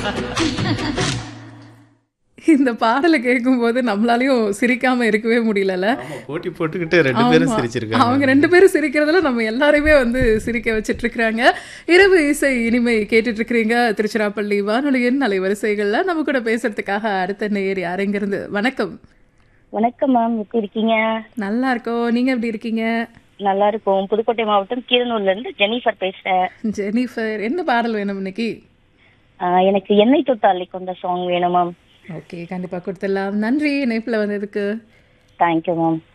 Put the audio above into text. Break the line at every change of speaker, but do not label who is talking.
இந்த பாடலை கேட்கும்போது நம்மளாலயும் சிரிக்காம இருக்கவே முடியலல்ல
ஆமா, போட்டி போட்டுக்கிட்டு ரெண்டு பேரும்
ஆமா.
சிரிச்சிருக்காங்க
அவங்க ரெண்டு பேரும் சிரிக்கிறதுல நம்ம எல்லாரையுமே வந்து சிரிக்க வச்சிட்டு இருக்கிறாங்க இரவு இசை இனிமை கேட்டுட்டு இருக்கிறீங்க திருச்சிராப்பள்ளி வானொலியின் அலைவரிசைகள்ல நம்ம கூட பேசுறதுக்காக அடுத்த நேர் யாருங்கிருந்து வணக்கம்
வணக்கம் மேம் எப்படி இருக்கீங்க
நல்லா இருக்கோம் நீங்க எப்படி இருக்கீங்க
நல்லா இருக்கும் புதுக்கோட்டை மாவட்டம் கீரனூர்ல இருந்து ஜெனிஃபர் பேசுறேன்
ஜெனிஃபர் என்ன பாடல் வேணும் இன்னைக்கு
ஆஹ் எனக்கு எண்ணெய் தொட்டாலை கொண்ட சாங் வேணும் மேம்
ஓகே கண்டிப்பா கொடுத்துடலாம் நன்றி இணைப்புல வந்ததுக்கு
தேங்க்யூ மேம்